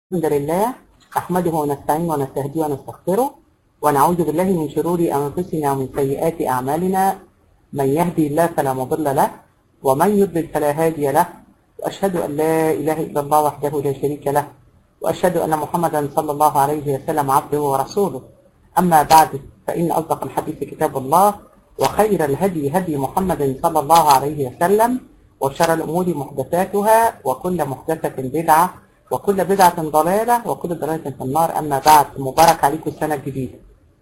الحمد لله نحمده ونستعين ونستهديه ونستغفره ونعوذ بالله من شرور أنفسنا ومن سيئات أعمالنا من يهدي الله فلا مضل له ومن يضلل فلا هادي له وأشهد أن لا إله إلا الله وحده لا شريك له وأشهد أن محمدا صلى الله عليه وسلم عبده ورسوله أما بعد فإن أصدق الحديث كتاب الله وخير الهدي هدي محمد صلى الله عليه وسلم وشر الأمور محدثاتها وكل محدثة بدعة وكل بدعة ضلالة وكل ضلالة في النار أما بعد مبارك عليكم السنة الجديدة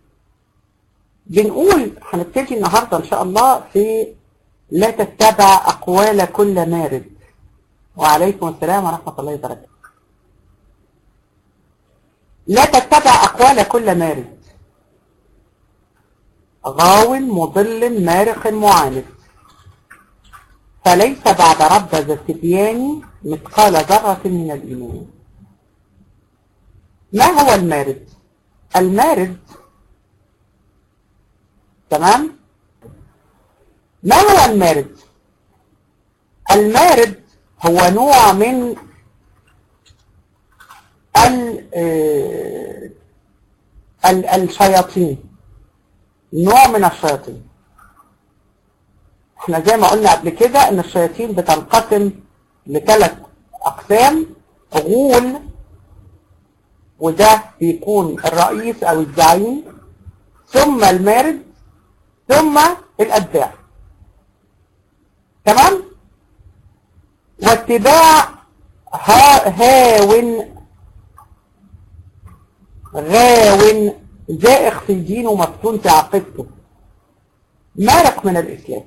بنقول هنبتدي النهاردة إن شاء الله في لا تتبع أقوال كل مارد وعليكم السلام ورحمة الله وبركاته لا تتبع أقوال كل مارد غاو مضل مارق معاند فليس بعد رب ذا التبيان مثقال ذرة من الإيمان ما هو المارد المارد تمام ما هو المارد المارد هو نوع من ال ال الشياطين نوع من الشياطين احنا زي ما قلنا قبل كده ان الشياطين بتنقسم لثلاث اقسام غول وده بيكون الرئيس او الزعيم ثم المارد ثم الاتباع تمام واتباع ها هاون غاون زائغ في دينه مفتون في عقيدته مارق من الاسلام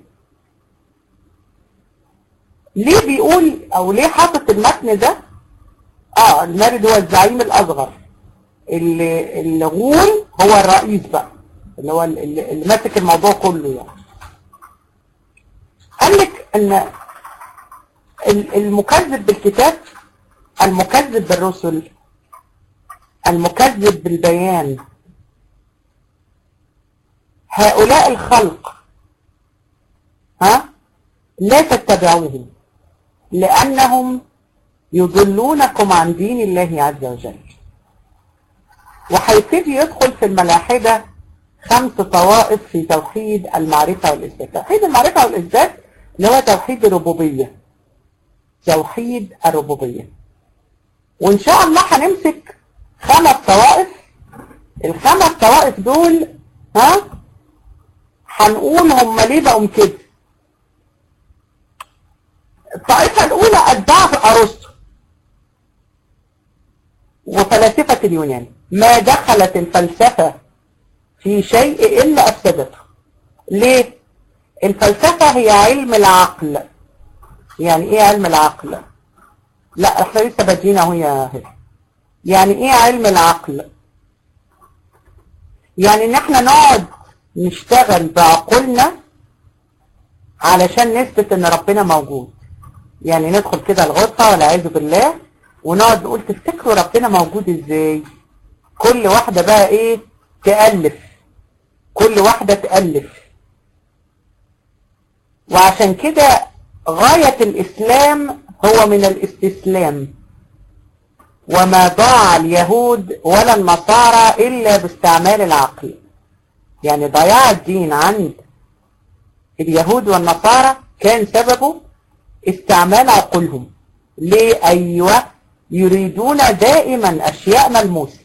ليه بيقول او ليه حاطط المتن ده اه المارد هو الزعيم الاصغر اللي الغول هو الرئيس بقى اللي هو اللي, اللي ماسك الموضوع كله يعني قال لك ان المكذب بالكتاب المكذب بالرسل المكذب بالبيان هؤلاء الخلق ها لا تتبعوهم لأنهم يضلونكم عن دين الله عز وجل وهيبتدي يدخل في الملاحدة خمس طوائف في توحيد المعرفة والإثبات توحيد المعرفة والإثبات اللي هو توحيد الربوبية توحيد الربوبية وإن شاء الله هنمسك خمس طوائف الخمس طوائف دول ها هنقول هم ليه بقوا كده الطائفة الأولى أتباع أرسطو وفلاسفة اليونان ما دخلت الفلسفة في شيء إلا أفسدته ليه؟ الفلسفة هي علم العقل يعني إيه علم العقل؟ لا احنا لسه بادئين اهو يا هبه يعني إيه علم العقل؟ يعني إن احنا نقعد نشتغل بعقولنا علشان نثبت إن ربنا موجود يعني ندخل كده الغرفة والعياذ بالله ونقعد نقول تفتكروا ربنا موجود ازاي كل واحدة بقى ايه تألف كل واحدة تألف وعشان كده غاية الإسلام هو من الاستسلام وما ضاع اليهود ولا النصارى إلا باستعمال العقل يعني ضياع الدين عند اليهود والنصارى كان سببه استعمال عقولهم ليه أيوة يريدون دائما أشياء ملموسة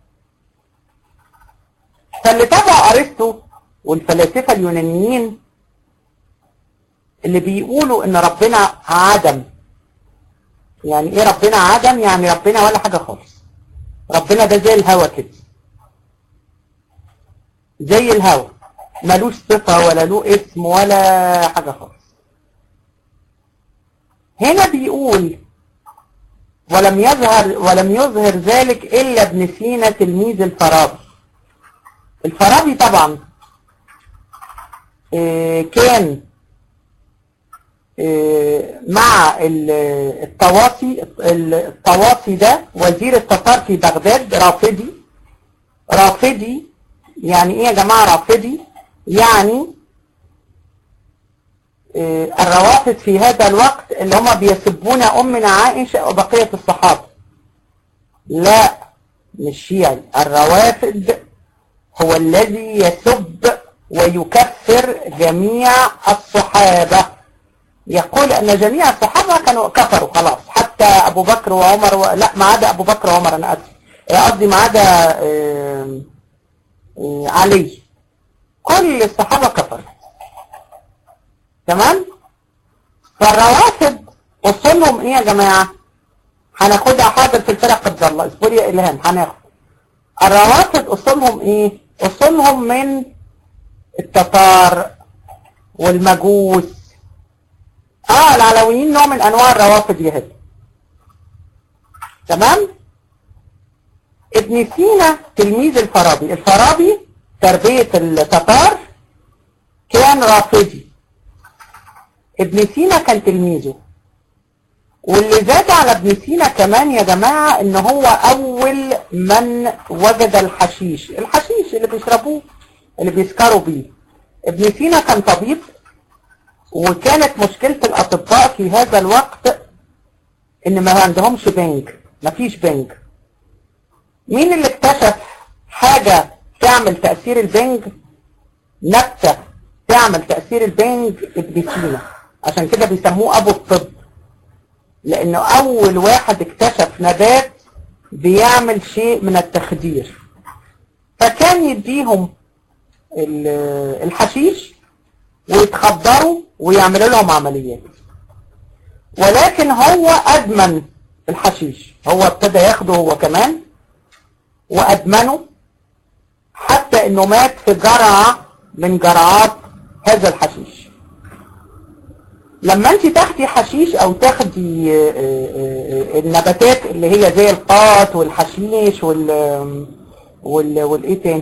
فاللي تبع أرسطو والفلاسفة اليونانيين اللي بيقولوا ان ربنا عدم يعني ايه ربنا عدم يعني ربنا ولا حاجة خالص ربنا ده زي الهوا كده زي الهوا ملوش صفة ولا له اسم ولا حاجة خالص هنا بيقول ولم يظهر ولم يظهر ذلك إلا ابن سينا تلميذ الفارابي الفارابي طبعا كان مع الطواسي الطواسي ده وزير التتار في بغداد رافضي رافضي يعني ايه يا جماعة رافضي يعني الروافض في هذا الوقت اللي هم بيسبون أمنا عائشة وبقية الصحابة لا مش شيعي الروافد هو الذي يسب ويكفر جميع الصحابة يقول أن جميع الصحابة كانوا كفروا خلاص حتى أبو بكر وعمر و... لا ما عدا أبو بكر وعمر أنا أسف قصدي ما عدا آه، آه، علي كل الصحابة كفروا تمام فالروافد وصلهم ايه يا جماعة هناخدها حاضر في الفرق الضالة اصبري يا إلهام هناخد الروافد أصولهم ايه أصولهم من التتار والمجوس اه العلويين نوع من انواع الروافد يهد تمام ابن سينا تلميذ الفارابي الفارابي تربية التتار كان رافضي ابن سينا كان تلميذه واللي زاد على ابن سينا كمان يا جماعة ان هو اول من وجد الحشيش الحشيش اللي بيشربوه اللي بيسكروا بيه ابن سينا كان طبيب وكانت مشكلة الاطباء في هذا الوقت ان ما عندهمش بنج مفيش بنج مين اللي اكتشف حاجة تعمل تأثير البنج نبتة تعمل تأثير البنج ابن سينا عشان كده بيسموه ابو الطب لانه اول واحد اكتشف نبات بيعمل شيء من التخدير فكان يديهم الحشيش ويتخدروا ويعملوا لهم عمليات ولكن هو ادمن الحشيش هو ابتدى ياخده هو كمان وادمنه حتى انه مات في جرعة من جرعات هذا الحشيش لما انت تاخدي حشيش او تاخدي النباتات اللي هي زي القاط والحشيش وال وال والايه تاني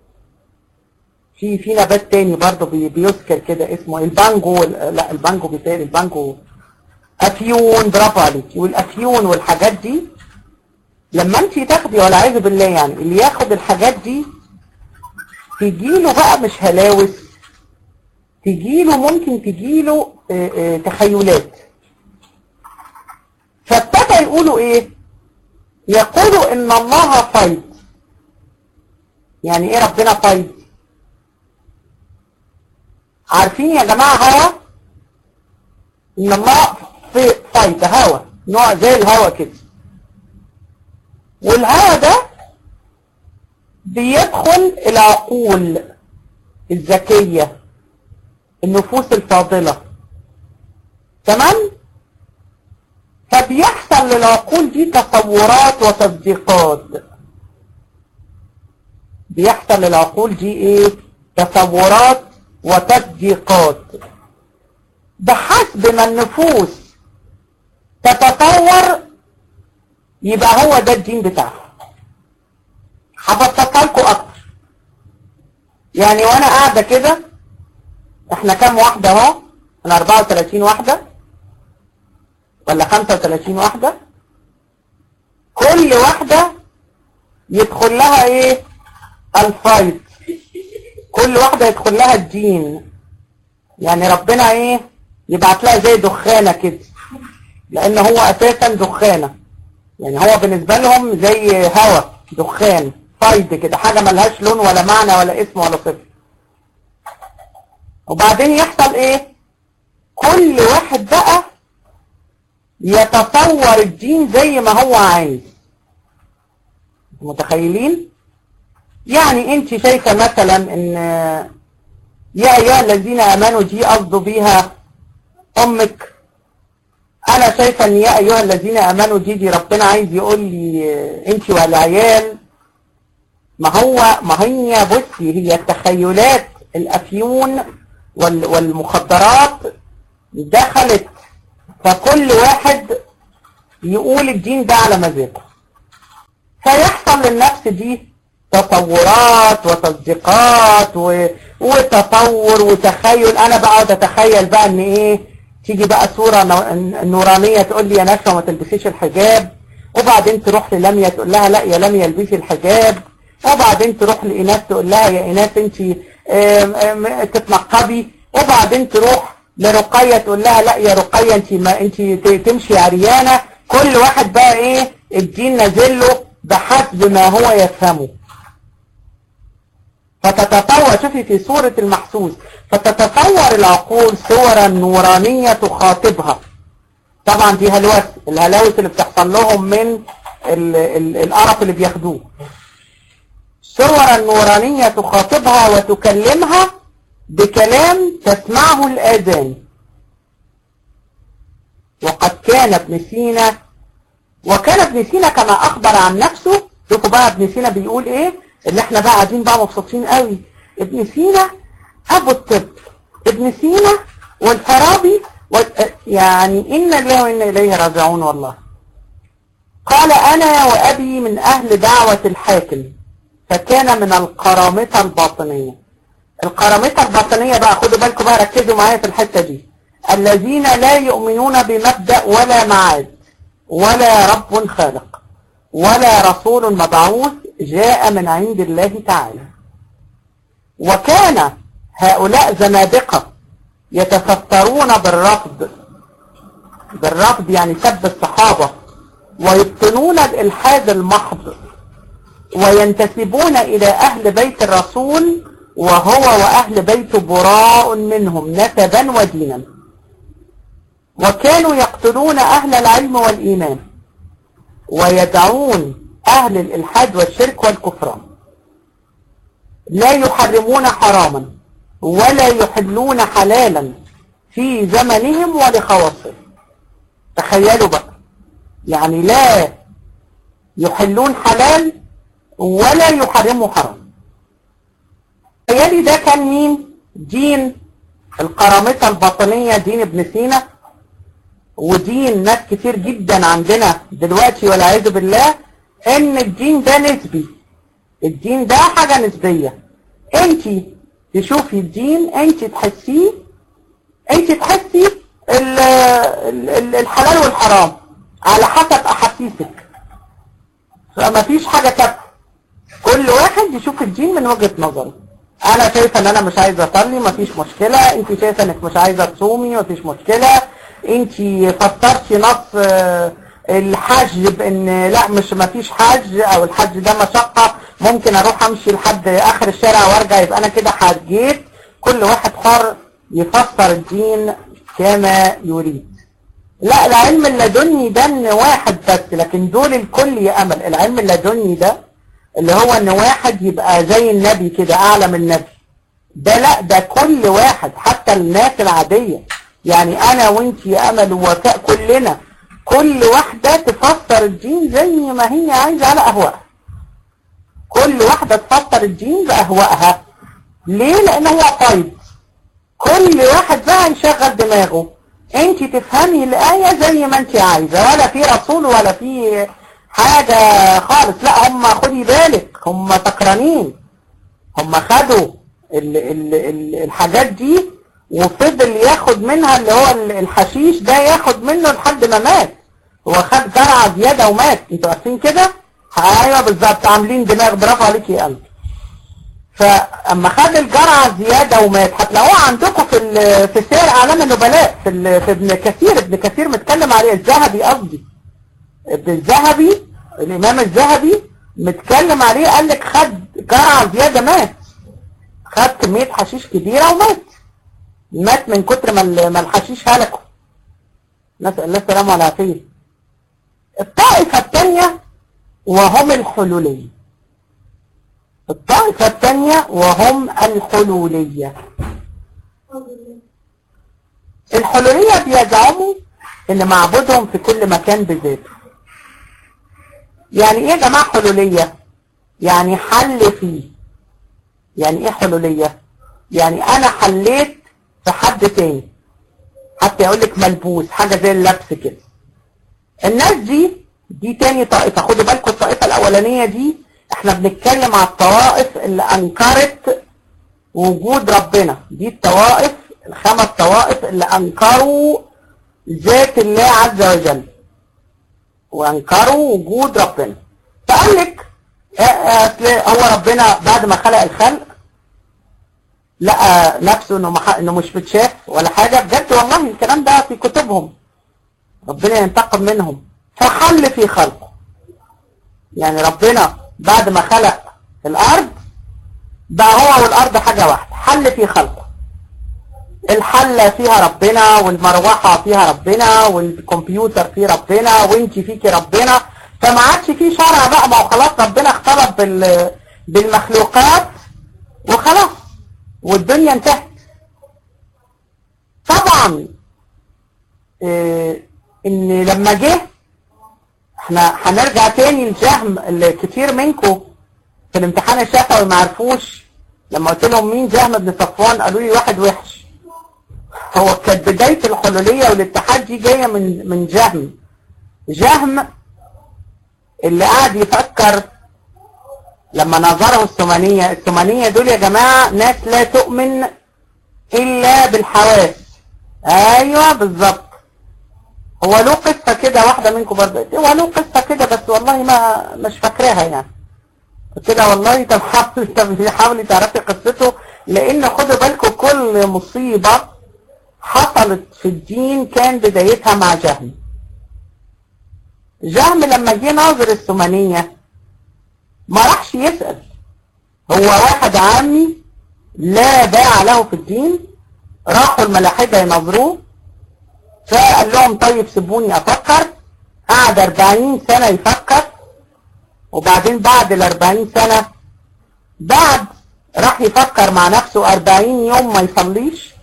في في نبات تاني برضه بيذكر كده اسمه البانجو لا البانجو بيتهيألي البانجو افيون برافو عليكي والافيون والحاجات دي لما انت تاخدي والعياذ بالله يعني اللي ياخد الحاجات دي تجيله بقى مش هلاوس تجيله ممكن تجيله اه اه تخيلات فابتدى يقولوا ايه يقولوا ان الله فيض يعني ايه ربنا فيض عارفين يا جماعة هوا ان الله في فيض هوا نوع زي الهوا كده والهوا ده بيدخل العقول الذكيه النفوس الفاضلة تمام فبيحصل للعقول دي تصورات وتصديقات بيحصل للعقول دي ايه تصورات وتصديقات بحسب ما النفوس تتطور يبقى هو ده الدين بتاعها هبسطها لكم اكتر يعني وانا قاعده كده احنا كام واحدة اهو انا 34 واحدة ولا 35 واحدة كل واحدة يدخل لها ايه الفايض كل واحدة يدخل لها الدين يعني ربنا ايه يبعت لها زي دخانة كده لان هو اساسا دخانة يعني هو بالنسبة لهم زي هوا دخان فايض كده حاجة ملهاش لون ولا معنى ولا اسم ولا صفر وبعدين يحصل ايه كل واحد بقى يتصور الدين زي ما هو عايز متخيلين يعني انت شايفة مثلا ان يا ايها الذين امنوا دي قصده بيها امك انا شايفة ان يا ايها الذين امنوا دي دي ربنا عايز يقول لي انت والعيال ما هو ما هي بصي هي التخيلات الافيون والمخدرات دخلت فكل واحد يقول الدين ده على مزاجه فيحصل للنفس دي تصورات وتصديقات و... وتطور وتخيل انا بقعد اتخيل بقى ان ايه تيجي بقى صورة نورانية تقول لي يا نشوى ما تلبسيش الحجاب وبعدين تروح للمية تقول لها لا يا لمية البسي الحجاب وبعدين تروح لإناث تقول لها يا إناث انت تتنقبي وبعدين تروح لرقية تقول لها لا يا رقية انت ما انت تمشي عريانة كل واحد بقى ايه الدين نازل له بحسب ما هو يفهمه فتتطور شوفي في صورة المحسوس فتتطور العقول صورا نورانية تخاطبها طبعا دي هلوس الهلاوس اللي بتحصل لهم من ال ال القرف اللي بياخدوه صورا نورانية تخاطبها وتكلمها بكلام تسمعه الآذان وقد كان ابن سينا وكان ابن سينا كما أخبر عن نفسه شوفوا بقى ابن سينا بيقول ايه اللي احنا بقى قاعدين بقى مبسوطين قوي ابن سينا ابو الطب ابن سينا والفارابي يعني إن الله وإنا إليه راجعون والله قال أنا وأبي من أهل دعوة الحاكم فكان من القرامطة الباطنية القرامطة الباطنية بقى خدوا بالكم بقى ركزوا معايا في الحتة دي الذين لا يؤمنون بمبدأ ولا معاد ولا رب خالق ولا رسول مبعوث جاء من عند الله تعالى وكان هؤلاء زنادقة يتسترون بالرفض بالرفض يعني سب الصحابة ويبطنون الإلحاد المحض وينتسبون إلى أهل بيت الرسول وهو وأهل بيته براء منهم نسبا ودينا وكانوا يقتلون أهل العلم والإيمان ويدعون أهل الإلحاد والشرك والكفران لا يحرمون حراما ولا يحلون حلالا في زمنهم ولخواصهم تخيلوا بقى يعني لا يحلون حلال ولا يحرموا حرام تخيلي ده كان مين دين القرامطة الباطنية دين ابن سينا ودين ناس كتير جدا عندنا دلوقتي والعياذ بالله ان الدين ده نسبي الدين ده حاجة نسبية انت تشوفي الدين انت تحسيه انت تحسي ال ال الحلال والحرام على حسب احاسيسك فما فيش حاجة ثابته كل واحد يشوف الدين من وجهة نظره انا شايفه ان انا مش عايزه اصلي مفيش مشكله انت شايفه انك مش عايزه تصومي مفيش مشكله انت فسرتي نص الحج بان لا مش مفيش حج او الحج ده مشقه ممكن اروح امشي لحد اخر الشارع وارجع يبقى انا كده حجيت كل واحد حر يفسر الدين كما يريد لا العلم اللدني ده ان واحد بس لكن دول الكل يا امل العلم اللدني ده اللي هو ان واحد يبقى زي النبي كده اعلى من النبي ده لا ده كل واحد حتى الناس العادية يعني انا وانت يا امل ووفاء كلنا كل واحدة تفسر الدين زي ما هي عايزة على اهوائها كل واحدة تفسر الدين باهوائها ليه لان هو قيد كل واحد بقى يشغل دماغه انت تفهمي الآية زي ما انت عايزة ولا في رسول ولا في حاجة خالص لا هم خدي بالك هم سكرانين هم خدوا ال ال ال الحاجات دي وفضل ياخد منها اللي هو الحشيش ده ياخد منه لحد ما مات هو خد جرعة زيادة ومات انتوا عارفين كده ايوه بالظبط عاملين دماغ برافو عليك يا قلبي فاما خد الجرعة زيادة ومات هتلاقوها عندكم في في سير اعلام النبلاء في, في ابن كثير ابن كثير متكلم عليه الذهبي قصدي ابن الذهبي الامام الذهبي متكلم عليه قال لك خد جرعة زيادة مات خد كمية حشيش كبيرة ومات مات من كتر ما الحشيش هلكه نسأل الله السلامة والعافية الطائفة الثانية وهم الحلولية الطائفة الثانية وهم الحلولية الحلولية بيزعموا ان معبودهم في كل مكان بذاته يعني ايه يا جماعة حلولية يعني حل فيه يعني ايه حلولية يعني انا حليت في حد تاني حتى يقول لك ملبوس حاجة زي اللبس كده الناس دي دي تاني طائفة خدوا بالكم الطائفة الاولانية دي احنا بنتكلم على الطوائف اللي انكرت وجود ربنا دي الطوائف الخمس طوائف اللي انكروا ذات الله عز وجل وانكروا وجود ربنا فقال لك هو ربنا بعد ما خلق الخلق لقى نفسه انه مح... انه مش متشاف ولا حاجه بجد والله الكلام ده في كتبهم ربنا ينتقم منهم فحل في خلقه يعني ربنا بعد ما خلق الارض بقى هو والارض حاجة واحدة حل في خلقه الحلة فيها ربنا والمروحة فيها ربنا والكمبيوتر فيه ربنا وانت فيكي ربنا فما عادش فيه شرع بقى ما هو خلاص ربنا اختلط بال بالمخلوقات وخلاص والدنيا انتهت طبعا اه ان لما جه احنا هنرجع تاني لجهم اللي كتير منكم في الامتحان الشفوي ما عرفوش لما قلت لهم مين جهم بن صفوان قالوا لي واحد وحش هو كانت بداية الحلولية والاتحاد دي جاية من من جهم جهم اللي قاعد يفكر لما نظره الثمانية الثمانية دول يا جماعة ناس لا تؤمن إلا بالحواس أيوة بالظبط هو له قصة كده واحدة منكم برضه هو له قصة كده بس والله ما مش فاكراها يعني قلت لها والله طب حاولي طب حاولي تعرفي قصته لأن خدوا بالكم كل مصيبة حصلت في الدين كان بدايتها مع جهم جهم لما جه ناظر الثمانية ما راحش يسأل هو واحد عامي لا باع له في الدين راحوا الملاحدة ينظروه فقال لهم طيب سيبوني افكر قعد 40 سنة يفكر وبعدين بعد ال 40 سنة بعد راح يفكر مع نفسه 40 يوم ما يصليش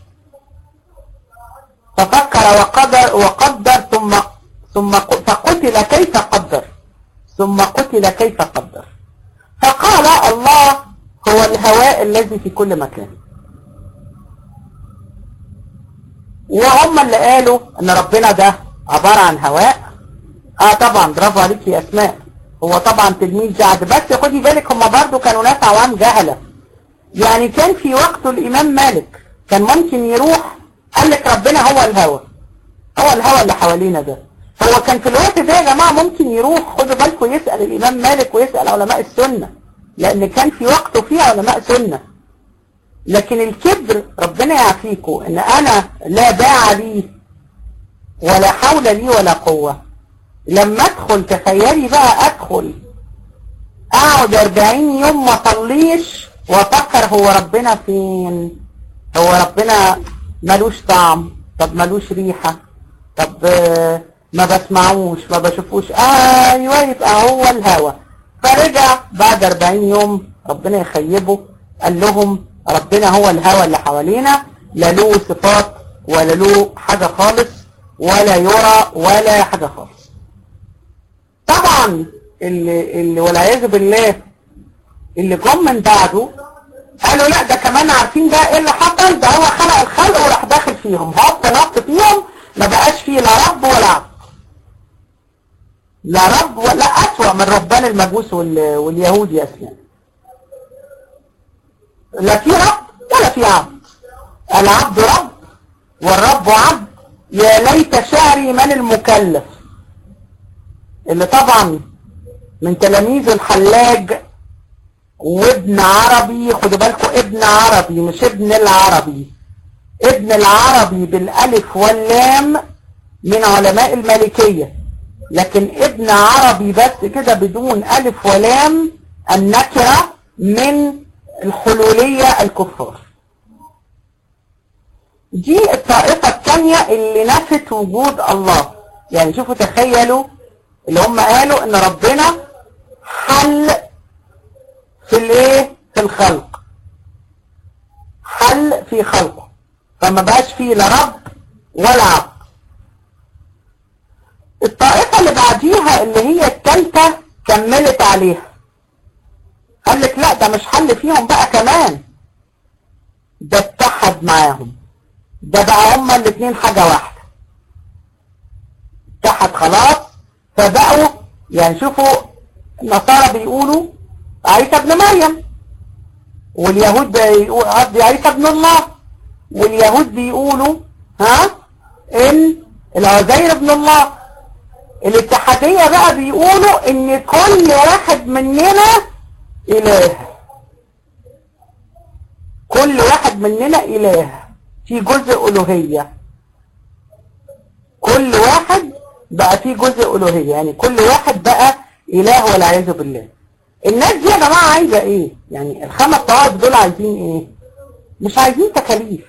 ففكر وقدر وقدر ثم ثم فقتل كيف قدر ثم قتل كيف قدر فقال الله هو الهواء الذي في كل مكان وهم اللي قالوا ان ربنا ده عبارة عن هواء اه طبعا برافو عليك يا اسماء هو طبعا تلميذ جعد بس خدي بالك هم برضو كانوا ناس عوام جهلة يعني كان في وقته الامام مالك كان ممكن يروح قال لك ربنا هو الهوى هو الهوى اللي حوالينا ده هو كان في الوقت ده يا جماعة ممكن يروح خدوا بالكم يسأل الامام مالك ويسأل علماء السنة لان كان في وقته فيه علماء سنة لكن الكبر ربنا يعافيكم ان انا لا باع لي ولا حول لي ولا قوة لما ادخل تخيلي بقى ادخل اقعد 40 يوم ما اصليش وافكر هو ربنا فين هو ربنا ملوش طعم طب ملوش ريحة طب ما بسمعوش ما بشوفوش ايوه يبقى هو الهوى فرجع بعد 40 يوم ربنا يخيبه قال لهم ربنا هو الهوى اللي حوالينا لا له صفات ولا له حاجة خالص ولا يرى ولا حاجة خالص طبعا اللي, اللي والعياذ بالله اللي جم من بعده قالوا لا ده كمان عارفين ده ايه اللي حصل ده هو خلق الخلق وراح داخل فيهم هوب نط فيهم ما بقاش فيه لا رب ولا عبد لا رب ولا أسوأ من ربان المجوس واليهود يا اسلام لا في رب ولا في عبد العبد رب والرب عبد يا ليت شعري من المكلف اللي طبعا من تلاميذ الحلاج وابن عربي خدوا بالكم ابن عربي مش ابن العربي ابن العربي بالالف واللام من علماء المالكية لكن ابن عربي بس كده بدون الف ولام النكرة من الحلولية الكفار دي الطائفة الثانية اللي نفت وجود الله يعني شوفوا تخيلوا اللي هم قالوا ان ربنا حل في الايه في الخلق حل في خلقه فما بقاش فيه لا رب ولا عبد الطائفة اللي بعديها اللي هي الثالثة كملت عليها قال لك لا ده مش حل فيهم بقى كمان ده اتحد معاهم ده بقى هما الاثنين حاجة واحدة اتحد خلاص فبقوا يعني شوفوا النصارى بيقولوا عيسى ابن مريم واليهود قصدي عيسى ابن الله واليهود بيقولوا ها ان العزير ابن الله الاتحادية بقى بيقولوا ان كل واحد مننا اله كل واحد مننا اله في جزء الوهية كل واحد بقى في جزء الوهية يعني كل واحد بقى إله والعياذ بالله الناس دي يا جماعة عايزة إيه يعني الخمس طوائف دول عايزين إيه مش عايزين تكاليف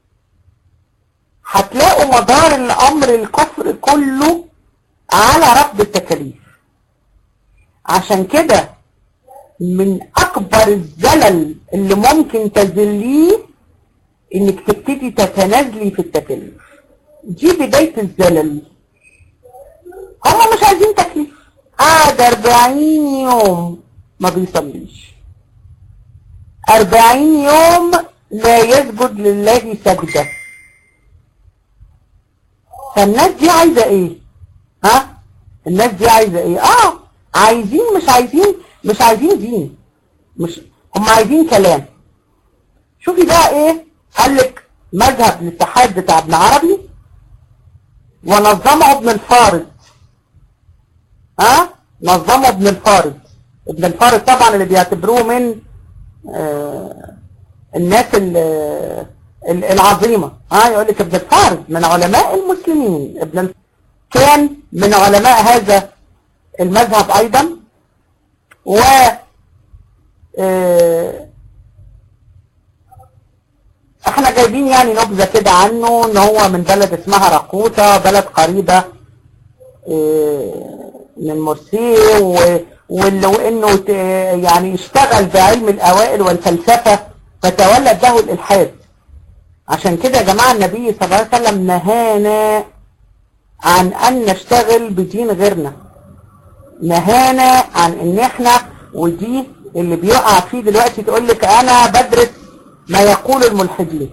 هتلاقوا مدار الأمر الكفر كله على رفض التكاليف عشان كده من أكبر الزلل اللي ممكن تزليه إنك تبتدي تتنازلي في التكاليف دي بداية الزلل هم مش عايزين تكليف قعد 40 يوم ما بيصليش 40 يوم لا يسجد لله سجدة فالناس دي عايزة ايه ها الناس دي عايزة ايه اه عايزين مش عايزين مش عايزين دين مش هم عايزين كلام شوفي بقى ايه قال لك مذهب الاتحاد بتاع ابن عربي ونظمه ابن الفارض ها نظمه ابن الفارض ابن الفارض طبعا اللي بيعتبروه من آه الناس العظيمة ها يقول لك ابن الفارض من علماء المسلمين ابن كان من علماء هذا المذهب ايضا و آه احنا جايبين يعني نبذة كده عنه ان هو من بلد اسمها راقوتا بلد قريبة اه من مرسي وانه يعني اشتغل بعلم الاوائل والفلسفة فتولد له الالحاد عشان كده يا جماعة النبي صلى الله عليه وسلم نهانا عن ان نشتغل بدين غيرنا نهانا عن ان احنا ودي اللي بيقع فيه دلوقتي تقول لك انا بدرس ما يقول الملحدين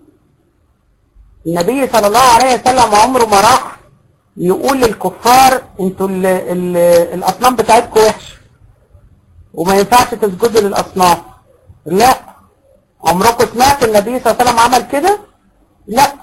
النبي صلى الله عليه وسلم عمره ما راح يقول للكفار انتوا ال ال الاصنام بتاعتكم وحش وما ينفعش تسجدوا للاصنام لا عمركم سمعت النبي صلى الله عليه وسلم عمل كده لا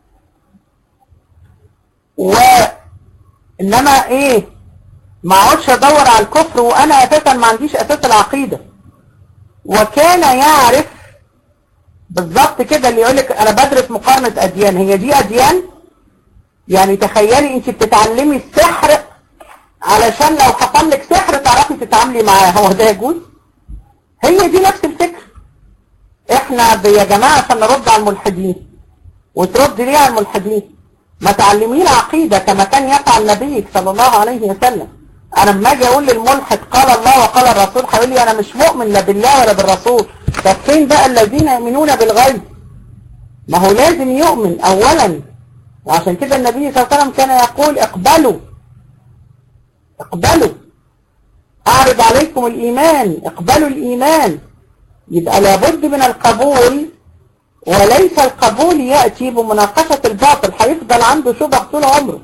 وانما ايه ما اقعدش ادور على الكفر وانا اساسا ما عنديش اساس العقيده وكان يعرف بالظبط كده اللي يقولك انا بدرس مقارنة اديان هي دي اديان يعني تخيلي انت بتتعلمي السحر علشان لو حصل لك سحر تعرفي تتعاملي معاه هو ده يجوز هي دي نفس الفكرة احنا يا جماعة عشان نرد على الملحدين وترد ليه على الملحدين ما تعلميه العقيدة كما كان يفعل نبيك صلى الله عليه وسلم انا لما اجي اقول للملحد قال الله وقال الرسول هيقول لي انا مش مؤمن لا بالله ولا بالرسول طب فين بقى الذين يؤمنون بالغيب ما هو لازم يؤمن اولا وعشان كده النبي صلى الله عليه وسلم كان يقول اقبلوا اقبلوا اعرض عليكم الايمان اقبلوا الايمان يبقى لابد من القبول وليس القبول يأتي بمناقشة الباطل هيفضل عنده شبه طول عمره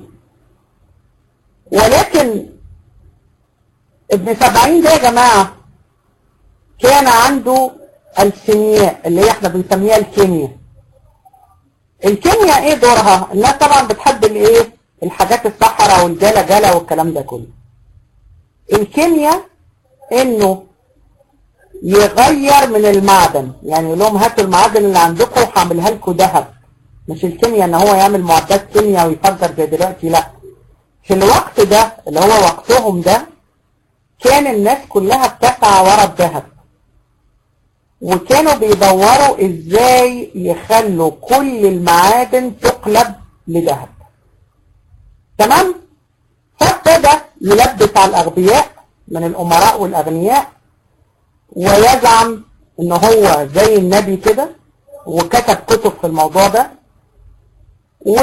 ولكن ابن سبعين ده يا جماعة كان عنده الكيمياء اللي احنا بنسميها الكيمياء الكيمياء ايه دورها الناس طبعا بتحب الايه الحاجات الصحراء والجلا جلا والكلام ده كله الكيمياء انه يغير من المعدن يعني يقول لهم هاتوا المعادن اللي عندكم وهعملها لكم ذهب مش الكيمياء ان هو يعمل معدات كيمياء ويفجر زي دلوقتي لا في الوقت ده اللي هو وقتهم ده كان الناس كلها بتسعى ورا الذهب وكانوا بيدوروا ازاي يخلوا كل المعادن تقلب لذهب تمام فابتدى يلبس على الاغبياء من الامراء والاغنياء ويزعم ان هو زي النبي كده وكتب كتب في الموضوع ده و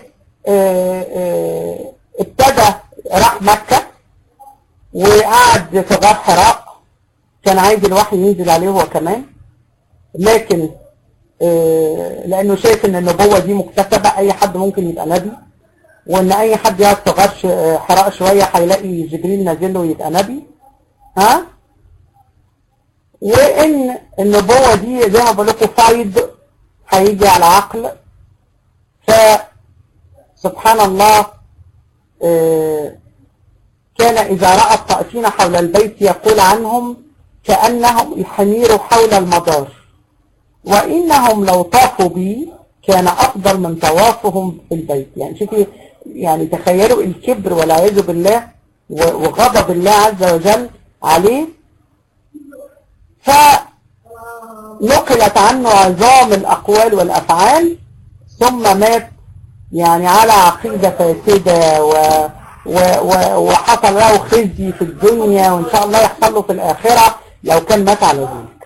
ابتدى راح مكة وقعد في غار حراء كان عايز الوحي ينزل عليه هو كمان لكن لانه شايف ان النبوة دي مكتسبة اي حد ممكن يبقى نبي وان اي حد يقعد في غار حراء شوية هيلاقي جبريل نازل له ويبقى نبي ها وان النبوة دي زي ما بقول لكم فايض هيجي على عقل ف سبحان الله كان إذا رأى الطائفين حول البيت يقول عنهم كأنهم الحمير حول المدار وإنهم لو طافوا بي كان أفضل من طوافهم في البيت يعني شوفي يعني تخيلوا الكبر والعياذ بالله وغضب الله عز وجل عليه فنقلت عنه عظام الأقوال والأفعال ثم مات يعني على عقيدة فاسدة و و و وحصل له خزي في الدنيا وإن شاء الله يحصل له في الآخرة لو كان مات على ذلك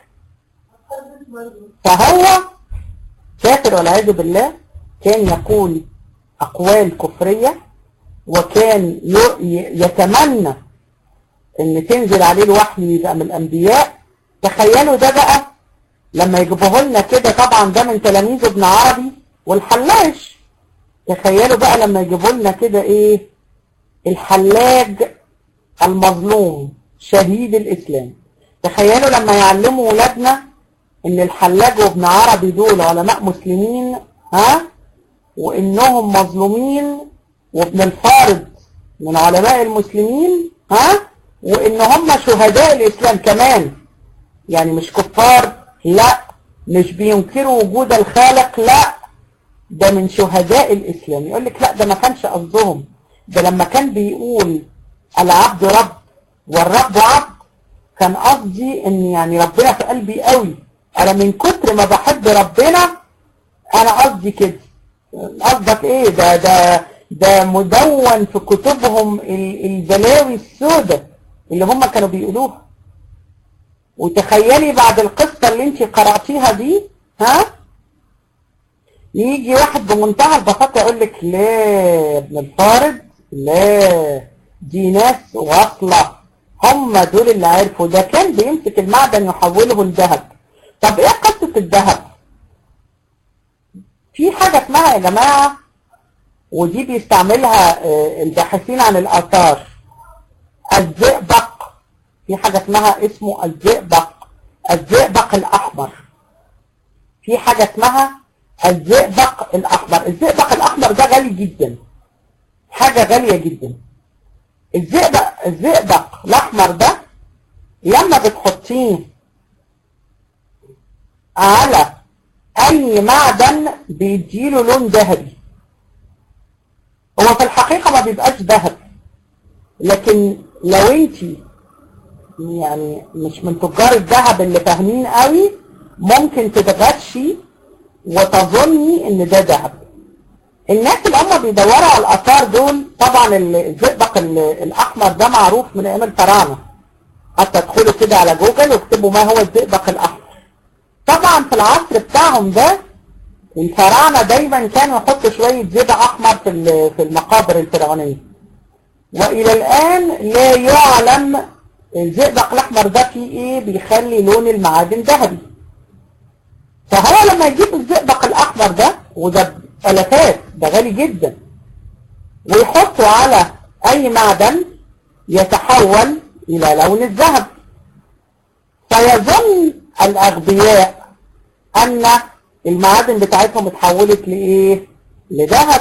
فهو كافر والعياذ بالله كان يقول أقوال كفرية وكان يتمنى ان تنزل عليه الوحي يبقى من الانبياء تخيلوا ده بقى لما يجيبوه لنا كده طبعا ده من تلاميذ ابن عربي والحلاج تخيلوا بقى لما يجيبوا لنا كده ايه الحلاج المظلوم شهيد الاسلام تخيلوا لما يعلموا ولادنا ان الحلاج وابن عربي دول علماء مسلمين ها وانهم مظلومين وابن الفارض من علماء المسلمين ها وان هم شهداء الاسلام كمان يعني مش كفار لا مش بينكروا وجود الخالق لا ده من شهداء الاسلام يقول لك لا ده ما كانش قصدهم ده لما كان بيقول العبد رب والرب عبد كان قصدي ان يعني ربنا في قلبي قوي انا من كتر ما بحب ربنا انا قصدي كده قصدك ايه ده ده ده مدون في كتبهم البلاوي السوداء اللي هم كانوا بيقولوها وتخيلي بعد القصة اللي انت قرأتيها دي ها يجي واحد بمنتهى البساطة يقول لك لا يا ابن الفارض لا دي ناس واصلة هم دول اللي عرفوا ده كان بيمسك المعدن يحوله لذهب طب ايه قصة الذهب في حاجة اسمها يا جماعة ودي بيستعملها الباحثين عن الآثار الزئبق في حاجة اسمها اسمه الزئبق الزئبق الأحمر في حاجة اسمها الزئبق الأحمر الزئبق الأحمر ده غالي جدا حاجة غالية جدا الزئبق الزئبق الأحمر ده لما بتحطيه على أي معدن بيديله لون ذهبي هو في الحقيقة ما بيبقاش ذهب لكن لو انت يعني مش من تجار الذهب اللي فاهمين قوي ممكن تتغشي وتظني ان ده ذهب الناس اللي هم بيدوروا على الاثار دول طبعا الزئبق الاحمر ده معروف من ايام الفراعنه حتى ادخلوا كده على جوجل واكتبوا ما هو الزئبق الاحمر طبعا في العصر بتاعهم ده الفراعنه دايما كانوا يحطوا شويه زئبق احمر في في المقابر الفرعونيه والى الان لا يعلم الزئبق الاحمر ده فيه ايه بيخلي لون المعادن ذهبي فهو لما يجيب الزئبق الاحمر ده وده الافات ده غالي جدا ويحطه على اي معدن يتحول الى لون الذهب فيظن الاغبياء ان المعادن بتاعتهم اتحولت لايه لذهب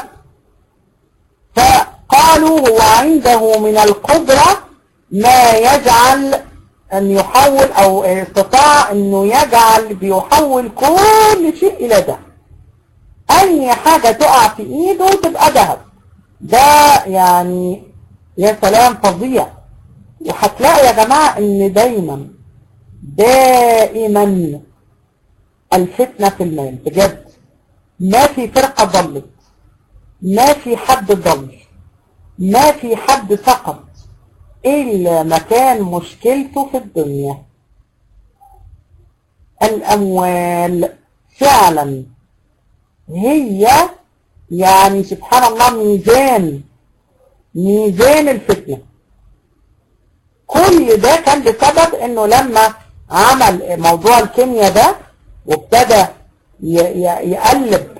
فقالوا هو عنده من القدرة ما يجعل ان يحول او استطاع انه يجعل بيحول كل شيء الى ذهب اي حاجة تقع في ايده تبقى ذهب ده يعني يا سلام فظيع وهتلاقوا يا جماعة ان دايما دائما الفتنة في المال بجد ما في فرقة ضلت ما في حد ضل ما في حد سقط إلا ما كان مشكلته في الدنيا الأموال فعلا هي يعني سبحان الله ميزان ميزان الفتنة كل ده كان بسبب انه لما عمل موضوع الكيمياء ده وابتدى يقلب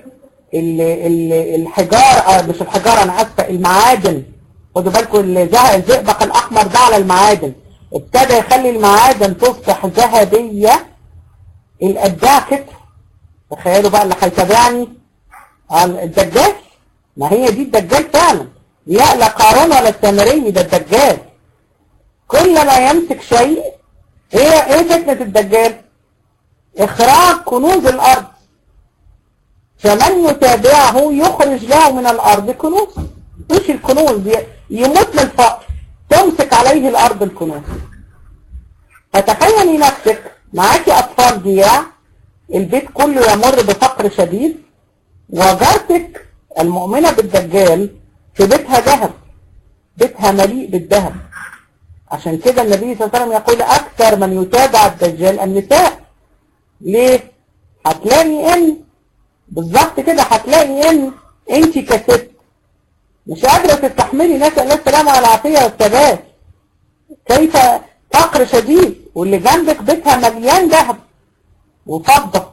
الحجار مش الحجارة انا اسفه المعادن خدوا بالكم الزئبق الاحمر ده على المعادن ابتدى يخلي المعادن تصبح ذهبية الابداع كتر تخيلوا بقى اللي هيتابعني الدجال ما هي دي الدجال فعلا لا لا قارون ولا السامري ده الدجال كل ما يمسك شيء ايه ايه فتنة الدجال اخراج كنوز الارض فمن يتابعه يخرج له من الارض كنوز مش الكنوز يموت من الفقر تمسك عليه الأرض الكنوز فتخيلي نفسك معاكي أطفال جياع البيت كله يمر بفقر شديد وجارتك المؤمنة بالدجال في بيتها ذهب بيتها مليء بالذهب عشان كده النبي صلى الله عليه وسلم يقول أكثر من يتابع الدجال النساء ليه؟ هتلاقي إن بالظبط كده هتلاقي إن أنت كست مش قادرة تستحملي نسأل الله السلامة والعافية والثبات كيف فقر شديد واللي جنبك بيتها مليان ذهب وفضة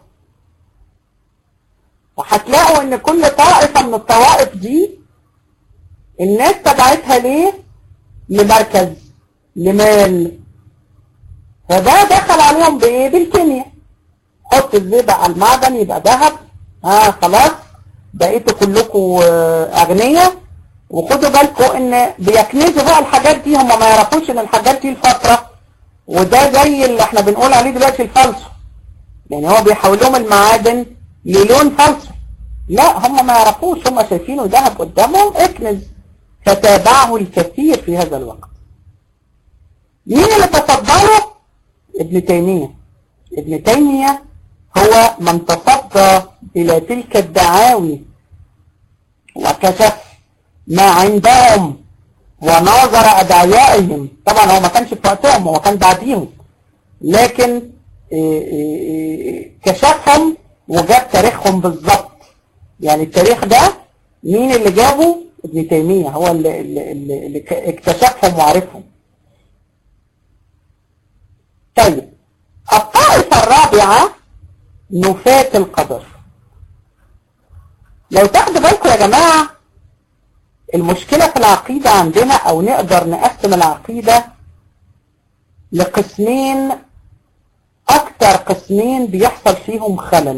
وهتلاقوا ان كل طائفة من الطوائف دي الناس تبعتها ليه لمركز لمال فده دخل عليهم بايه بالكيمياء حط الزيت على المعدن يبقى ذهب ها آه خلاص بقيتوا كلكم اغنياء وخدوا بالكم ان بيكنزوا بقى الحاجات دي هم ما يعرفوش ان الحاجات دي الفترة وده زي اللي احنا بنقول عليه دلوقتي الفلسو يعني هو بيحول لهم المعادن للون فلسو لا هم ما يعرفوش هم شايفينه ذهب قدامهم اكنز فتابعه الكثير في هذا الوقت مين اللي تصدره ابن تيمية ابن تيمية هو من تصدى إلى تلك الدعاوي وكشف ما عندهم وناظر أدعيائهم طبعا هو ما كانش في وقتهم هو كان بعديهم لكن كشفهم وجاب تاريخهم بالظبط يعني التاريخ ده مين اللي جابه ابن تيمية هو اللي, اللي, اللي اكتشفهم وعرفهم طيب الطائفة الرابعة نفاة القدر لو تاخدوا بالكم يا جماعة المشكلة في العقيدة عندنا او نقدر نقسم العقيدة لقسمين اكتر قسمين بيحصل فيهم خلل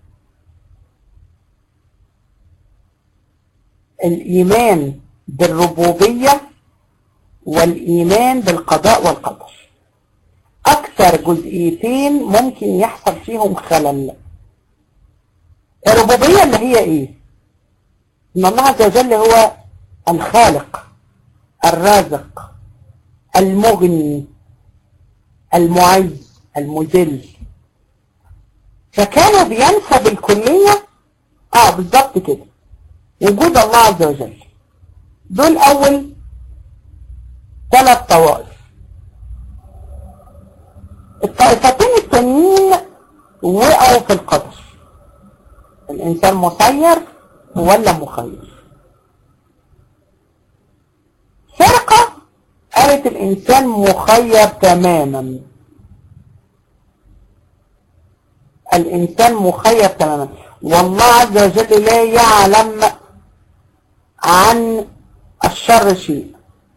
الايمان بالربوبية والايمان بالقضاء والقدر اكتر جزئيتين ممكن يحصل فيهم خلل الربوبية اللي هي ايه ان الله عز وجل هو الخالق الرازق المغني المعز المذل فكانوا بينفوا بالكلية اه بالظبط كده وجود الله عز وجل دول اول ثلاث طوائف الطائفتين التانيين وقعوا في القدر الانسان مسير ولا مخير فرقة قالت الانسان مخير تماما الانسان مخير تماما والله عز وجل لا يعلم عن الشر شيء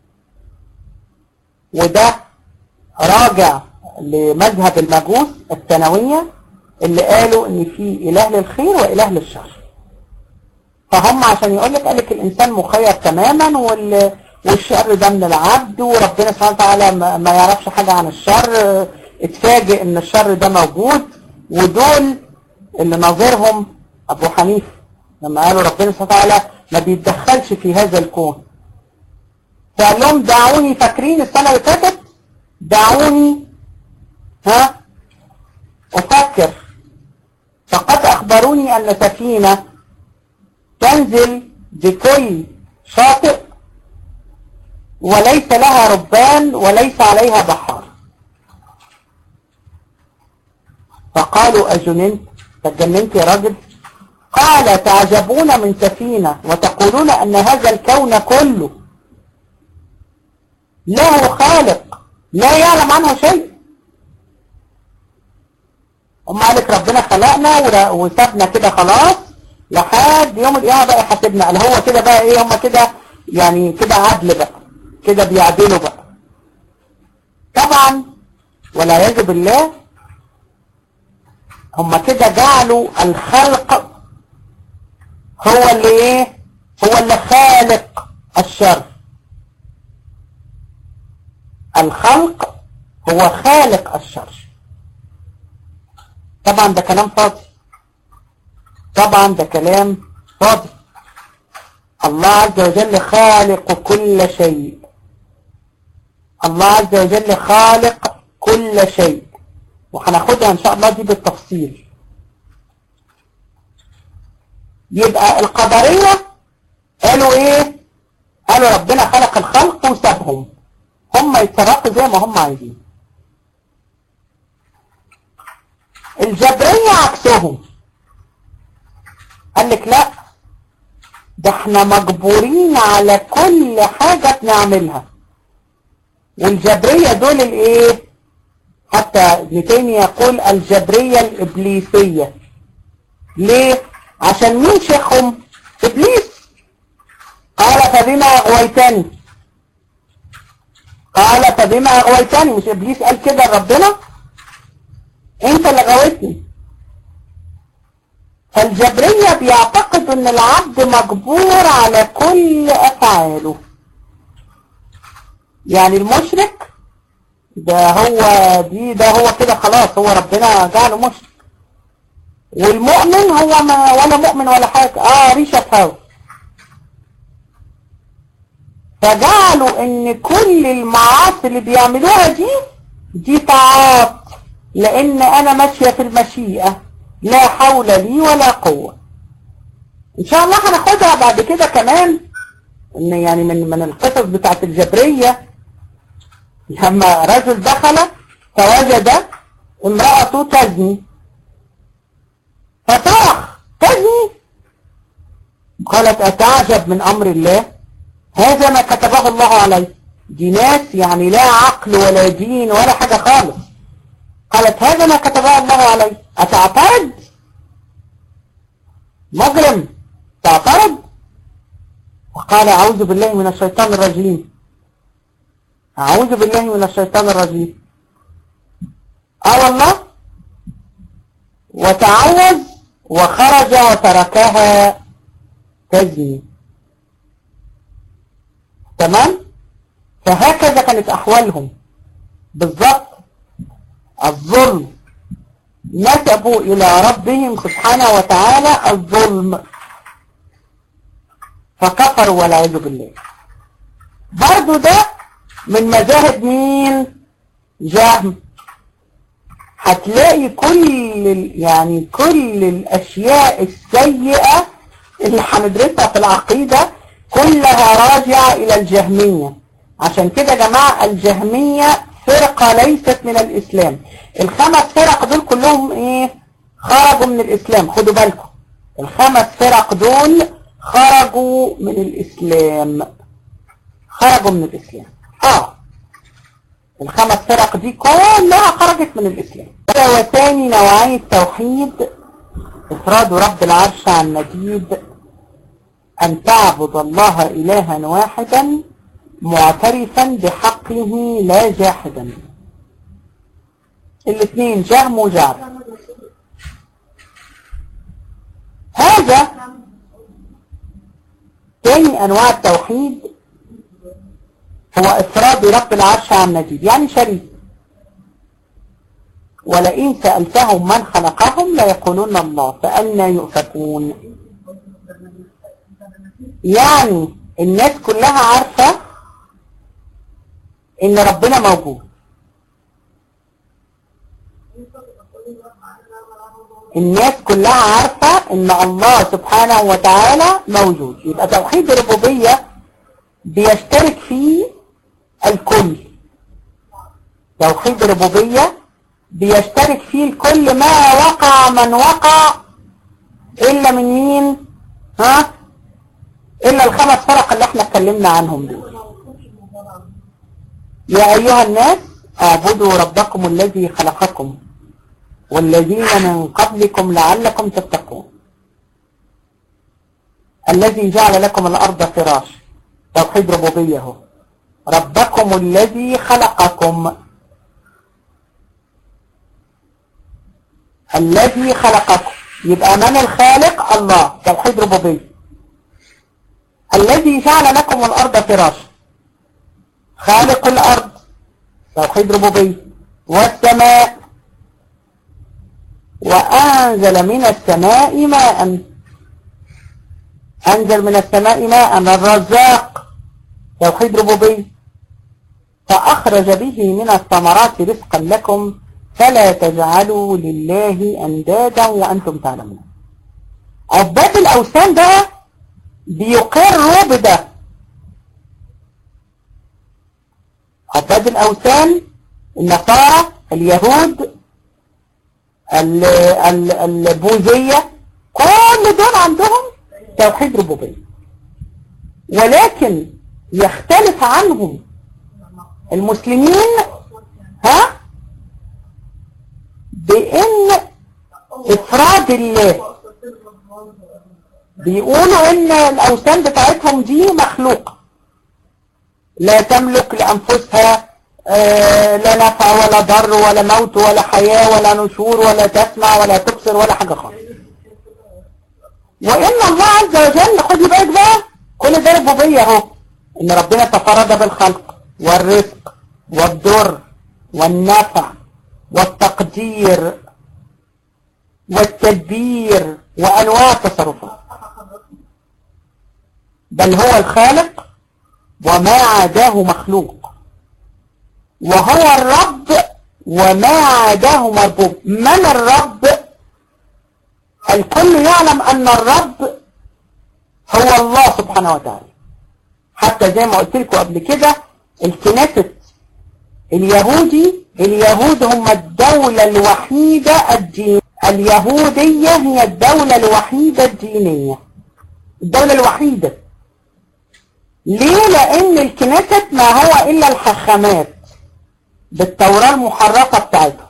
وده راجع لمذهب المجوس الثانوية اللي قالوا ان في اله للخير واله للشر فهم عشان يقول لك قالك الانسان مخير تماما وال والشر ده من العبد وربنا سبحانه وتعالى ما يعرفش حاجة عن الشر اتفاجئ ان الشر ده موجود ودول اللي ناظرهم ابو حنيفه لما قالوا ربنا سبحانه وتعالى ما بيتدخلش في هذا الكون فقال لهم دعوني فاكرين السنة اللي فاتت دعوني ها أفكر فقد أخبروني أن سفينة تنزل بكل شاطئ وليس لها ربان وليس عليها بحار فقالوا أجننت تجننت يا راجل قال تعجبون من سفينة وتقولون أن هذا الكون كله له خالق لا يعلم عنه شيء هم قالك ربنا خلقنا وسابنا كده خلاص لحد يوم القيامة بقى يحاسبنا قال هو كده بقى ايه هم كده يعني كده عدل بقى كده بيعدلوا بقى طبعا والعياذ بالله هم كده جعلوا الخلق هو اللي ايه هو اللي خالق الشر الخلق هو خالق الشر طبعا ده كلام فاضي طبعا ده كلام فاضي الله عز وجل خالق كل شيء الله عز وجل خالق كل شيء وهناخدها ان شاء الله دي بالتفصيل يبقى القدرية قالوا ايه قالوا ربنا خلق الخلق وسابهم هم يتصرفوا زي ما هم عايزين الجبرية عكسهم قال لك لا ده احنا مجبورين على كل حاجة بنعملها والجبرية دول الايه حتى ابن تيمية يقول الجبرية الإبليسية ليه عشان مين شيخهم إبليس قال فبما أغويتني قال فبما أغويتني مش إبليس قال كده لربنا انت اللي غويتني فالجبرية بيعتقدوا ان العبد مجبور على كل افعاله يعني المشرك ده هو دي ده هو كده خلاص هو ربنا جعله مشرك والمؤمن هو ما ولا مؤمن ولا حاجة اه ريشة هوا فجعلوا ان كل المعاصي اللي بيعملوها دي دي طاعات لان انا ماشية في المشيئة لا حول لي ولا قوة ان شاء الله هناخدها بعد كده كمان ان يعني من من القصص بتاعت الجبرية لما رجل دخل فوجد امرأته تزني فصرخ تزني قالت اتعجب من امر الله هذا ما كتبه الله عليه دي ناس يعني لا عقل ولا دين ولا حاجة خالص قالت هذا ما كتبه الله عليه أتعترض مجرم تعترض وقال أعوذ بالله من الشيطان الرجيم أعوذ بالله من الشيطان الرجيم آه والله وتعوذ وخرج وتركها تزني تمام فهكذا كانت أحوالهم بالضبط الظلم نسبوا إلى ربهم سبحانه وتعالى الظلم فكفروا والعياذ بالله برضو ده من مذاهب مين جهم هتلاقي كل يعني كل الأشياء السيئة اللي هندرسها في العقيدة كلها راجعة إلى الجهمية عشان كده يا جماعة الجهمية فرقة ليست من الإسلام الخمس فرق دول كلهم إيه خرجوا من الإسلام خدوا بالكم الخمس فرق دول خرجوا من الإسلام خرجوا من الإسلام آه الخمس فرق دي كلها خرجت من الإسلام وثاني نوعية التوحيد إفراد رب العرش عن مجيد أن تعبد الله إلها واحدا معترفا بحقه لا جاحدا الاثنين جهم وجعب هذا ثاني انواع التوحيد هو افراد رب العرش عن مجيد يعني شريك ولئن سألتهم من خلقهم ليقولون الله فأنا يؤفكون يعني الناس كلها عارفة ان ربنا موجود الناس كلها عارفة ان الله سبحانه وتعالى موجود يبقى توحيد الربوبية بيشترك فيه الكل توحيد الربوبية بيشترك فيه الكل ما وقع من وقع الا من مين ها الا الخمس فرق اللي احنا اتكلمنا عنهم دول يا ايها الناس اعبدوا ربكم الذي خلقكم والذين من قبلكم لعلكم تتقون الذي جعل لكم الأرض فراش توحيد ربوبيه ربكم الذي خلقكم الذي خلقكم يبقى من الخالق الله توحيد ربوبيه الذي جعل لكم الأرض فراش خالق الأرض توحيد ربوبيه والسماء وأنزل من السماء ماء أنزل من السماء ماء الرزاق توحيد ربوبية فأخرج به من الثمرات رزقا لكم فلا تجعلوا لله أندادا وأنتم تعلمون عباد الأوثان ده بيقروا بده عباد الأوثان النصارى اليهود البوذية كل دول عندهم توحيد ربوبية ولكن يختلف عنهم المسلمين ها بان افراد الله بيقولوا ان الاوثان بتاعتهم دي مخلوقة لا تملك لانفسها آه لا نفع ولا ضر ولا موت ولا حياة ولا نشور ولا تسمع ولا تبصر ولا حاجة خالص وان الله عز وجل خدي بالك بقى كل ده ربوبية اهو ان ربنا تفرد بالخلق والرزق والضر والنفع والتقدير والتدبير وانواع التصرفات بل هو الخالق وما عداه مخلوق وهو الرب وما عداه مربوب من الرب الكل يعلم ان الرب هو الله سبحانه وتعالى حتى زي ما قلت لكم قبل كده الكنيسة اليهودي اليهود هم الدولة الوحيدة الدين اليهودية هي الدولة الوحيدة الدينية الدولة الوحيدة ليه لان الكنيسة ما هو الا الحخامات بالتوراة المحرفة بتاعتهم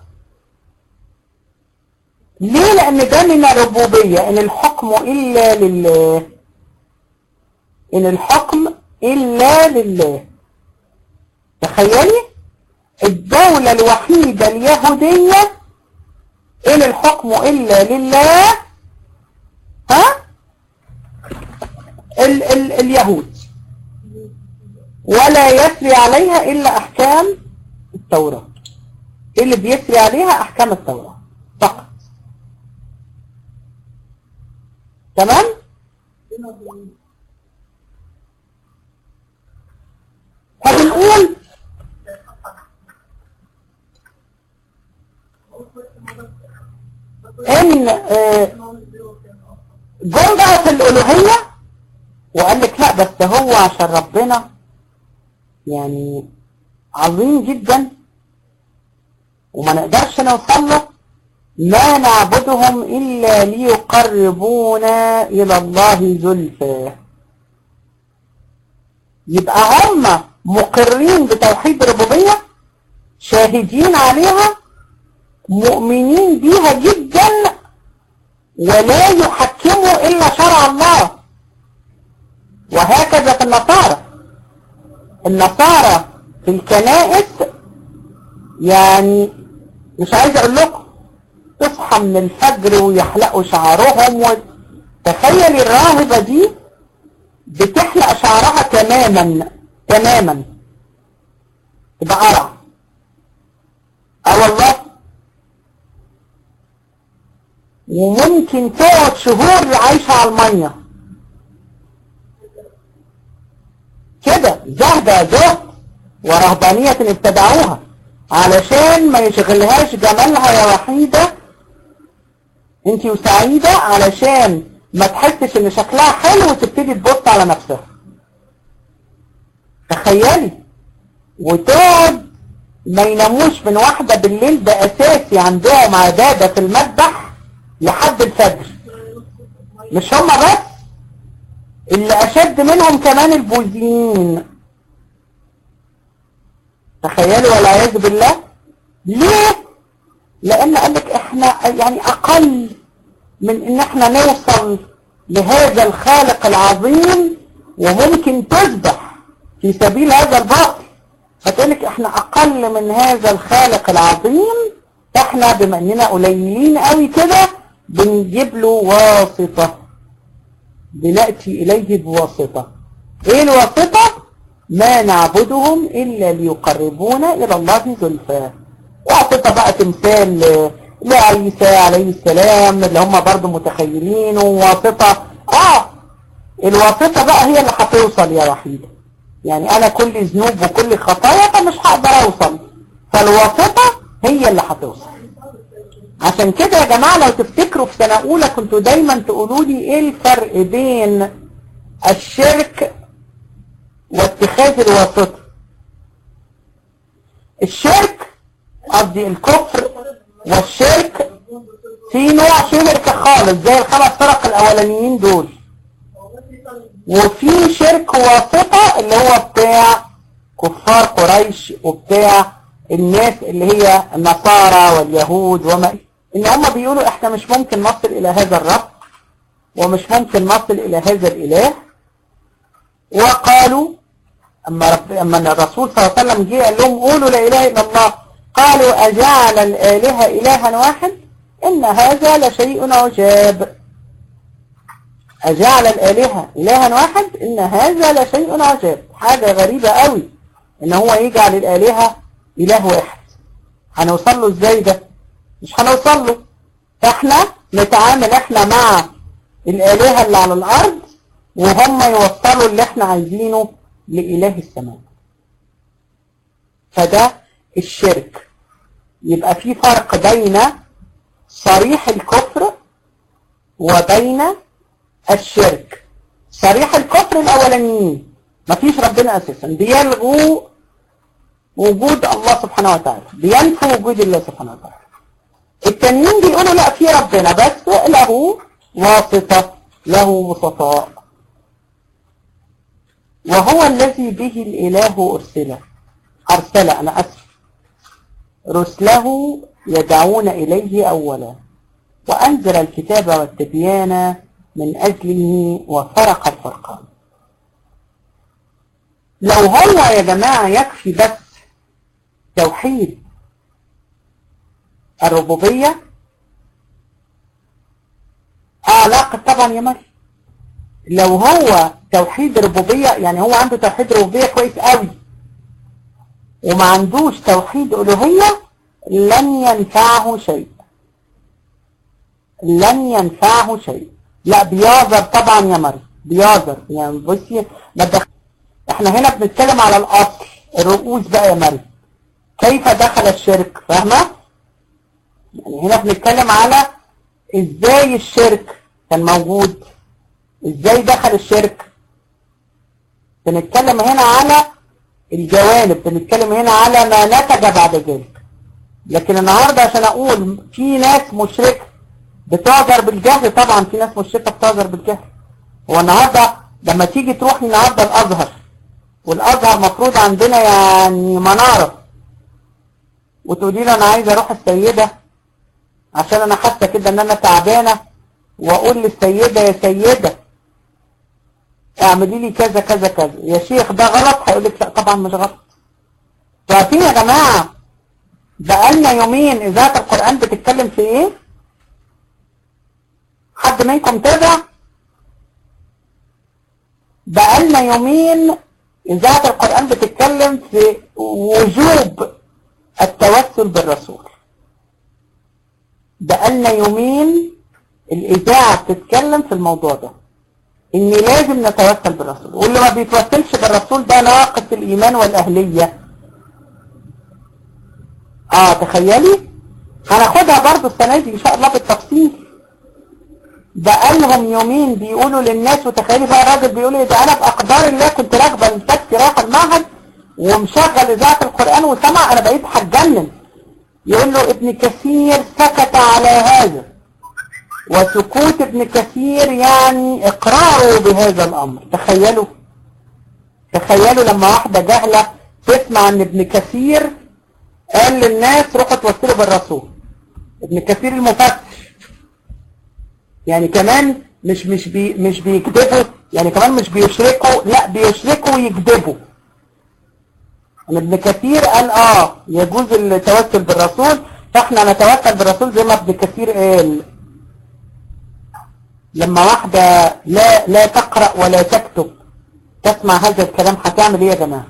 ليه لان ده من الربوبية ان الحكم الا لله ان الحكم الا لله تخيلي الدولة الوحيدة اليهودية ان الحكم الا لله ها ال ال اليهود ولا يسري عليها الا احكام التوراة اللي بيسري عليها احكام التوراة فقط تمام فبنقول ان جم بقى في الالوهية وقال لك لا بس هو عشان ربنا يعني عظيم جدا وما نقدرش نوصل له ما نعبدهم إلا ليقربونا إلى الله زلفى يبقى هم مقرين بتوحيد الربوبية شاهدين عليها مؤمنين بيها جدا ولا يحكموا إلا شرع الله وهكذا في النصارى النصارى في الكنائس يعني مش عايز اقول لكم تصحى من الفجر ويحلقوا شعرهم وتخيل الراهبة دي بتحلق شعرها تماما تماما تبقى قرع اه والله وممكن تقعد شهور عايشة على المية كده زهدة زهد ورهبانية ابتدعوها علشان ما يشغلهاش جمالها يا وحيدة انت وسعيدة علشان ما تحسش ان شكلها حلو وتبتدي تبص على نفسها تخيلي وتقعد ما يناموش من واحدة بالليل ده اساسي عندهم عبادة في المذبح لحد الفجر مش هما بس اللي اشد منهم كمان البوذيين تخيلوا والعياذ بالله ليه لان قالك احنا يعني اقل من ان احنا نوصل لهذا الخالق العظيم وممكن تذبح في سبيل هذا الباطل فتقولك احنا اقل من هذا الخالق العظيم احنا بما اننا قليلين قوي كده بنجيب له واسطة بنأتي اليه بواسطة ايه الواسطة ما نعبدهم الا ليقربونا الى الله زلفى واسطة بقى تمثال لعيسى عليه السلام اللي هم برضو متخيلين وواسطة اه الواسطة بقى هي اللي هتوصل يا وحيدة يعني انا كل ذنوب وكل خطايا فمش هقدر اوصل فالواسطة هي اللي هتوصل عشان كده يا جماعة لو تفتكروا في سنة اولى كنتوا دايما تقولوا لي ايه الفرق بين الشرك واتخاذ الواسطة الشرك قصدي الكفر والشرك في نوع شرك خالص زي الخمس فرق الاولانيين دول وفي شرك واسطة اللي هو بتاع كفار قريش وبتاع الناس اللي هي النصارى واليهود وما ان هم بيقولوا احنا مش ممكن نصل الى هذا الرب ومش ممكن نصل الى هذا الاله وقالوا اما, رب أما الرسول صلى الله عليه وسلم جه قال لهم قولوا لا اله الا الله قالوا اجعل الالهه الها واحد ان هذا لشيء عجاب أجعل الآلهة إلها واحد إن هذا لشيء عجاب حاجة غريبة قوي إن هو يجعل الآلهة إله واحد هنوصل له إزاي ده مش هنوصل له فإحنا نتعامل إحنا مع الآلهة اللي على الأرض وهم يوصلوا اللي إحنا عايزينه لإله السماء فده الشرك يبقى في فرق بين صريح الكفر وبين الشرك صريح الكفر الاولانيين مفيش ربنا اساسا بيلغوا وجود الله سبحانه وتعالى بينفوا وجود الله سبحانه وتعالى التانيين بيقولوا لا في ربنا بس له واسطة له وسطاء وهو الذي به الإله أرسله أرسل أنا أسف رسله يدعون إليه أولا وأنزل الكتاب والتبيان من أجله وفرق الفرقان لو هو يا جماعة يكفي بس توحيد الربوبية علاقة طبعا يا مريم لو هو توحيد الربوبية يعني هو عنده توحيد ربوبية كويس قوي وما عندوش توحيد ألوهية لن ينفعه شيء لن ينفعه شيء لا بيعذر طبعا يا مريم بيعذر يعني بصي ما دخل احنا هنا بنتكلم على الاصل الرؤوس بقى يا مريم كيف دخل الشرك فاهمه يعني هنا بنتكلم على ازاي الشرك كان موجود ازاي دخل الشرك بنتكلم هنا على الجوانب بنتكلم هنا على ما نتج بعد ذلك لكن النهاردة عشان اقول في ناس مشركة بتعذر بالجهل طبعا في ناس مشركة بتعذر بالجهل هو النهاردة لما تيجي تروح النهاردة الازهر والازهر مفروض عندنا يعني منارة وتقولي له انا عايزة اروح السيدة عشان انا حاسة كده ان انا تعبانة واقول للسيدة يا سيدة اعملي لي كذا كذا كذا يا شيخ ده غلط هيقول لك لا طبعا مش غلط عارفين يا جماعة بقالنا يومين اذاعة القرآن بتتكلم في ايه حد منكم تابع بقالنا يومين اذاعة القرآن بتتكلم في وجوب التوسل بالرسول بقالنا يومين الاذاعة بتتكلم في الموضوع ده ان لازم نتوسل بالرسول واللي ما بيتوسلش بالرسول ده ناقص الايمان والاهلية اه تخيلي هناخدها برضو السنة دي ان شاء الله بالتفصيل بقالهم يومين بيقولوا للناس وتخيلي بقى راجل بيقول ايه ده انا باقدار الله كنت راكبه التاكسي رايح المعهد ومشغل اذاعه القران وسمع انا بقيت هتجنن يقول له ابن كثير سكت على هذا وسكوت ابن كثير يعني اقراره بهذا الامر تخيلوا تخيلوا لما واحدة جهلة تسمع ان ابن كثير قال للناس روحوا توسلوا بالرسول ابن كثير المفتش يعني كمان مش مش بي مش بيكذبوا يعني كمان مش بيشركوا لا بيشركوا ويكذبوا ان ابن كثير قال اه يجوز التوسل بالرسول فاحنا نتوسل بالرسول زي ما ابن كثير قال لما واحدة لا لا تقرأ ولا تكتب تسمع هذا الكلام هتعمل ايه يا جماعة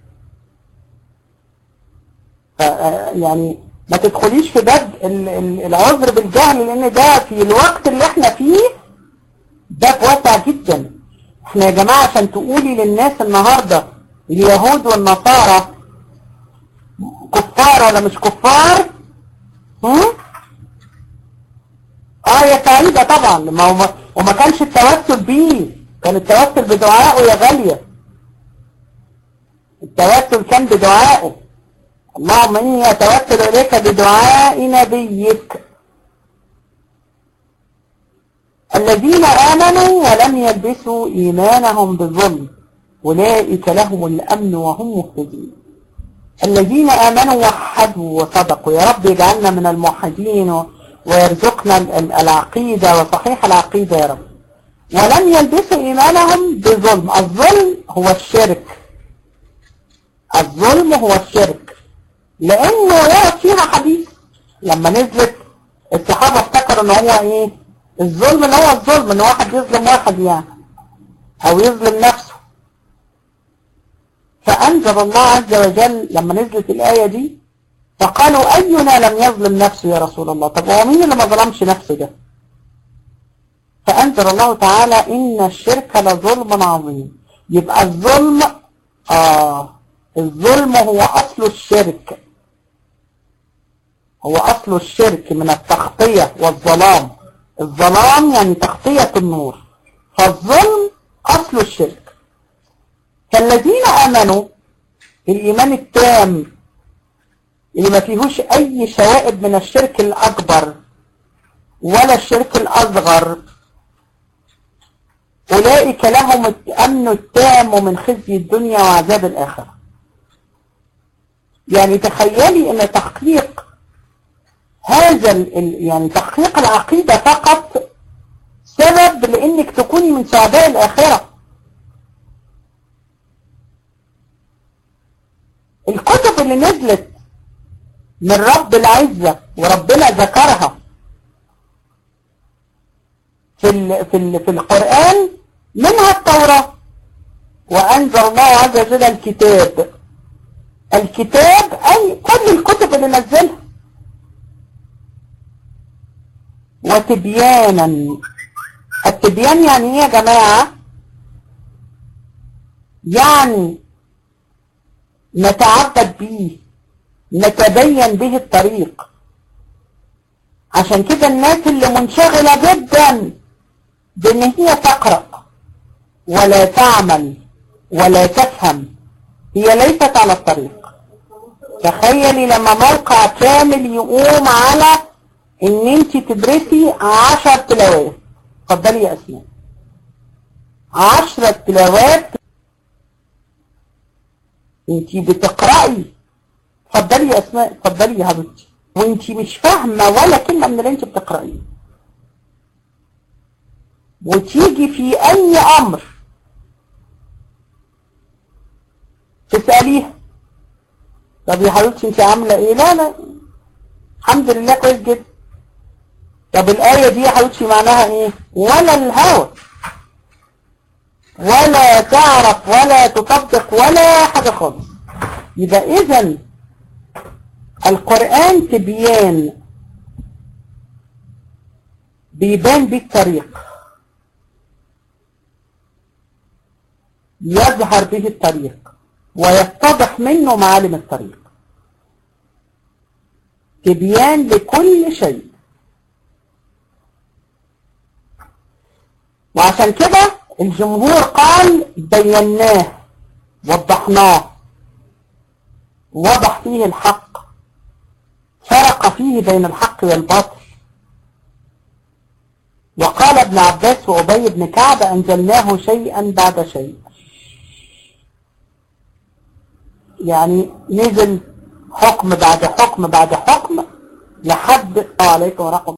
يعني ما تدخليش في باب العذر بالجهل لان ده في الوقت اللي احنا فيه باب واسع جدا احنا يا جماعة عشان تقولي للناس النهاردة اليهود والنصارى كفار ولا مش كفار هم؟ اه يا سعيدة طبعا ما هو وما كانش التوسل بيه كان التوسل بدعائه يا غالية التوسل كان بدعائه اللهم إني أتوسل إليك بدعاء نبيك الذين آمنوا ولم يلبسوا إيمانهم بظلم أولئك لهم الأمن وهم مهتدون الذين آمنوا وحدوا وصدقوا يا رب اجعلنا من الموحدين ويرزقنا العقيدة وصحيح العقيدة يا رب ولم يلبسوا إيمانهم بظلم الظلم هو الشرك الظلم هو الشرك لأنه ورد فيها حديث لما نزلت الصحابة افتكروا ان هو ايه الظلم اللي هو الظلم ان واحد يظلم واحد يعني او يظلم نفسه فأنزل الله عز وجل لما نزلت الآية دي فقالوا أينا لم يظلم نفسه يا رسول الله طب هو مين اللي ما ظلمش نفسه ده فأنزل الله تعالى إن الشرك لظلم عظيم يبقى الظلم آه الظلم هو أصل الشرك هو أصل الشرك من التغطية والظلام الظلام يعني تغطية النور فالظلم أصل الشرك فالذين آمنوا الإيمان التام اللي ما فيهوش أي شوائب من الشرك الأكبر ولا الشرك الأصغر أولئك لهم الأمن التام من خزي الدنيا وعذاب الآخرة يعني تخيلي أن تحقيق هذا يعني تحقيق العقيدة فقط سبب لأنك تكوني من سعداء الآخرة الكتب اللي نزلت من رب العزة وربنا ذكرها في ال في ال في القرآن منها التوراة وأنزل الله عز وجل الكتاب الكتاب أي كل الكتب اللي نزلها وتبيانا التبيان يعني ايه يا جماعة يعني نتعبد به نتبين به الطريق عشان كده الناس اللي منشغلة جدا بان هي تقرأ ولا تعمل ولا تفهم هي ليست على الطريق تخيلي لما موقع كامل يقوم على ان انت تدرسي عشر تلاوات اتفضلي يا اسماء عشرة تلاوات انت بتقرأي اتفضلي يا اسماء اتفضلي يا حبيبتي وانت مش فاهمة ولا كلمة من اللي انت بتقرأيه وتيجي في اي امر تسأليها طب يا حبيبتي انت عاملة ايه لا لا الحمد لله كويس جدا طب الآية دي يا حبيبتي معناها ايه ولا الهوى ولا تعرف ولا تطبق ولا حاجة خالص يبقى اذا القرآن تبيان بيبان بيه الطريق يظهر به الطريق ويتضح منه معالم الطريق تبيان لكل شيء وعشان كده الجمهور قال بيناه وضحناه وضح فيه الحق فرق فيه بين الحق والباطل وقال ابن عباس وأبي بن كعب أنزلناه شيئا بعد شيء يعني نزل حكم بعد حكم بعد حكم لحد عليكم ورحمة